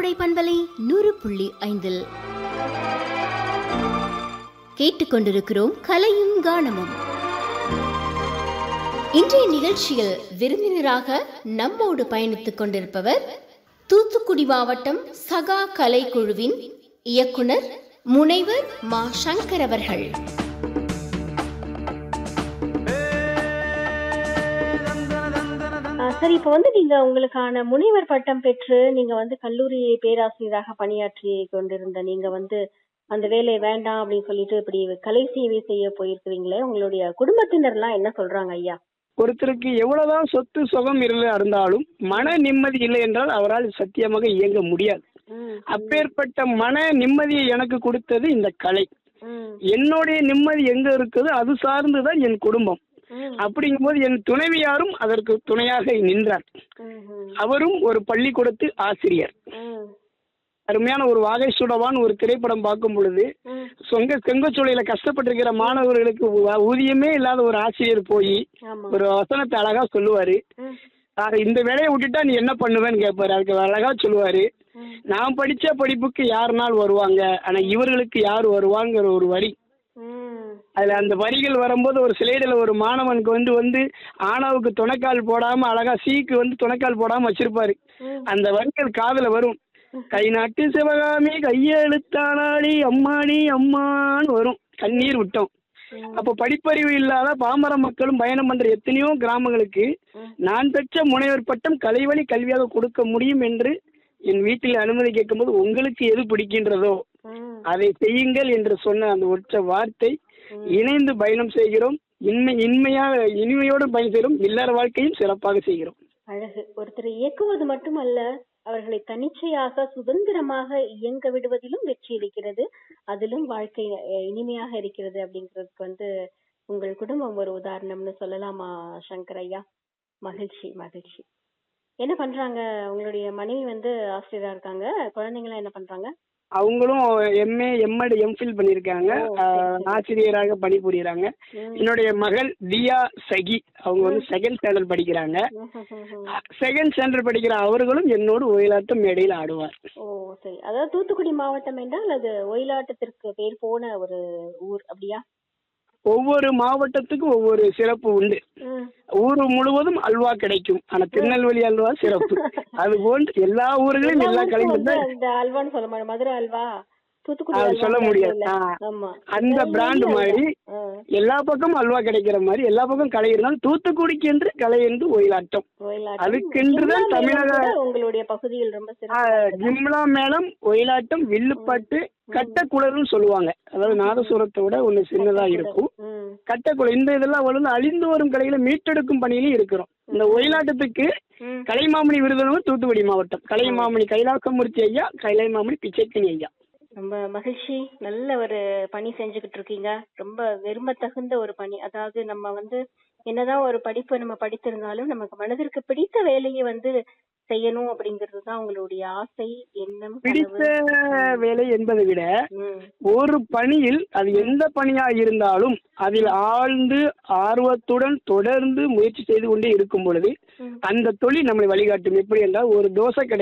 கோடை பண்பலை நூறு புள்ளி ஐந்தில் கேட்டுக்கொண்டிருக்கிறோம் கலையும் கானமும் இன்றைய நிகழ்ச்சியில் விருந்தினராக நம்மோடு பயணித்துக் கொண்டிருப்பவர் தூத்துக்குடி மாவட்டம் சகா கலை குழுவின் இயக்குனர் முனைவர் மா சங்கர் அவர்கள் ஆ, சரி இப்போ வந்து நீங்க உங்களுக்கான முனைவர் பட்டம் பெற்று நீங்க வந்து கல்லூரி பேராசிரியராக பணியாற்றி கொண்டிருந்த நீங்க வந்து அந்த வேலையை வேண்டாம் அப்படின்னு சொல்லிட்டு இப்படி கலை சேவை செய்ய போயிருக்கிறீங்களே உங்களுடைய குடும்பத்தினர்லாம் என்ன சொல்றாங்க ஐயா ஒருத்தருக்கு எவ்வளவுதான் சொத்து சுகம் இல்லை இருந்தாலும் மன நிம்மதி இல்லை என்றால் அவரால் சத்தியமாக இயங்க முடியாது அப்பேற்பட்ட மன நிம்மதியை எனக்கு கொடுத்தது இந்த கலை என்னுடைய நிம்மதி எங்க இருக்குதோ அது சார்ந்துதான் என் குடும்பம் அப்படிங்கும்போது என் துணைவியாரும் அதற்கு துணையாக நின்றார் அவரும் ஒரு பள்ளிக்கூடத்து ஆசிரியர் அருமையான ஒரு வாகை சுடவான் ஒரு திரைப்படம் பார்க்கும் பொழுது சொங்க செங்கச்சூளையில கஷ்டப்பட்டிருக்கிற மாணவர்களுக்கு ஊ- ஊதியமே இல்லாத ஒரு ஆசிரியர் போய் ஆமா ஒரு வசனத்தை அழகா சொல்லுவாரு ம், ஆக, இந்த வேலையை விட்டுட்டா நீ என்ன பண்ணுவேன்னு கேட்பாரு அதுக்கு அழகா சொல்லுவாரு ம், நான் படிச்ச படிப்புக்கு யாருனால் வருவாங்க ஆனா இவர்களுக்கு யார் வருவாங்கிற ஒரு வரி ம், அதுல அந்த வரிகள் வரும்போது ஒரு ஸ்லைடில் ஒரு மாணவனுக்கு வந்து வந்து ஆணாவுக்கு துணைக்கால் போடாம அழகா சீக்கு வந்து துணைக்கால் போடாம வச்சிருப்பாரு ம். அந்த வரிகள் காதுல வரும் கை நாட்டு சிவகாமி கையெழுத்தானாடி அம்மாடி அம்மான்னு வரும் கண்ணீர் விட்டோம் அப்போ படிப்பறிவு இல்லாத பாமர மக்களும் பயணம் பண்ற எத்தனையோ கிராமங்களுக்கு ம். நான் பெற்ற முனைவர் பட்டம் கலைவழி கல்வியாக கொடுக்க முடியும் என்று என் வீட்டில் அனுமதி கேட்கும்போது உங்களுக்கு எது பிடிக்கின்றதோ ம், அதை செய்யுங்கள் என்று சொன்ன அந்த ஒற்ற வார்த்தை இணைந்து பயணம் செய்கிறோம் இன்மை இன்மையாக இனிமையோடு பயணம் செய்கிறோம் இல்லற வாழ்க்கையும் சிறப்பாக செய்கிறோம் அழகு ஒருத்தரை இயக்குவது மட்டுமல்ல அவர்களை தனிச்சையாக சுதந்திரமாக இயங்க விடுவதிலும் வெற்றி இருக்கிறது அதிலும் வாழ்க்கை அஹ், இனிமையாக இருக்கிறது அப்படிங்கிறதுக்கு வந்து உங்கள் குடும்பம் ஒரு உதாரணம்னு சொல்லலாமா சங்கர் ஐயா மகிழ்ச்சி மகிழ்ச்சி என்ன பண்றாங்க உங்களுடைய மனைவி வந்து ஆசிரியரா இருக்காங்க குழந்தைங்களாம் என்ன பண்றாங்க அவங்களும் எம்ஏ எம்எட் எம்ஃபில் பண்ணியிருக்காங்க ஓ, சரி, ஆஹ், சரி. ஆசிரியராக பணிபுரியுறாங்க ம். என்னுடைய மகள் தியா சகி அவங்க வந்து செகண்ட் ஸ்டாண்டர்ட் படிக்கிறாங்க ம், ம், ம், ம். செகண்ட் ஸ்டாண்டர்ட் படிக்கிற அவர்களும் என்னோடு ஒயிலாட்டம் மேடையில் ஆடுவார் ஓ சரி அதாவது தூத்துக்குடி மாவட்டம் என்றால் அது ஒயிலாட்டத்திற்கு பேர் போன ஒரு ஊர் அப்படியா ஒவ்வொரு மாவட்டத்துக்கும் ஒவ்வொரு சிறப்பு உண்டு ம். ஊர் முழுவதும் அல்வா கிடைக்கும் ஆனா திருநெல்வேலி அல்வா சிறப்பு அது போன்று எல்லா ஊர்களிலும் எல்லா ஊருக்கும் கலைஞரும் வந்து தான் அந்த அல்வான்னு சொல்ல மாட்டோம் மதுரை அல்வா தூத்துக்குடி அது அல்வா சொல்ல முடியாது. இல்ல. ஆ. ஆமா அந்த திருநெல்வேலி பிராண்ட் அல்வா. மாதிரி ஆ, எல்லா பக்கமும் அல்வா கிடைக்கிற மாதிரி எல்லா பக்கம் கலை இருந்தாலும் தூத்துக்குடிக்கு என்று கலை என்று ஒயிலாட்டம் ஒயிலாட்டம். அதுக்கென்றுதான் ஜிம்னா மேளம் தமிழக- கூட உங்களுடைய பகுதியில் ரொம்ப ஆ, சிறப்பு ஜிம்லா மேளம் ஒயிலாட்டம் வில்லுப்பாட்டு கட்டக்குளர்னு சொல்லுவாங்க அதாவது நாதசுரத்தை விட ஒண்ணு சின்னதா இருக்கும் ம். கட்டக்குளம் இந்த இதெல்லாம் வந்து அழிந்து வரும் கலைகளை மீட்டெடுக்கும் பணியிலும் இருக்கிறோம் இந்த ஒயிலாட்டத்துக்கு ம். கலைமாமணி விருதுநகர் தூத்துக்குடி மாவட்டம் கலைமாமணி கைலாசமூர்த்தி ஐயா கலைமாமணி பிச்சைக்கனி ஐயா ரொம்ப மகிழ்ச்சி நல்ல ஒரு பணி செஞ்சுக்கிட்டு இருக்கீங்க ரொம்ப விரும்ப தகுந்த ஒரு பணி அதாவது நம்ம வந்து என்னதான் ஒரு படிப்பு நம்ம படித்திருந்தாலும் நமக்கு மனதிற்கு பிடித்த வேலையை வந்து செய்யணும் அப்படிங்கிறது தான் உங்களுடைய ஆசை எண்ணம் பிடித்த கனவு. வேலை என்பதை விட ம். ஒரு பணியில் அது எந்த பணியா இருந்தாலும் அதில் ஆழ்ந்து ஆர்வத்துடன் தொடர்ந்து முயற்சி செய்து கொண்டே இருக்கும் பொழுது ம். அந்த தொழில் நம்மளை வழிகாட்டும் எப்படி என்றால் ஒரு தோசை கடை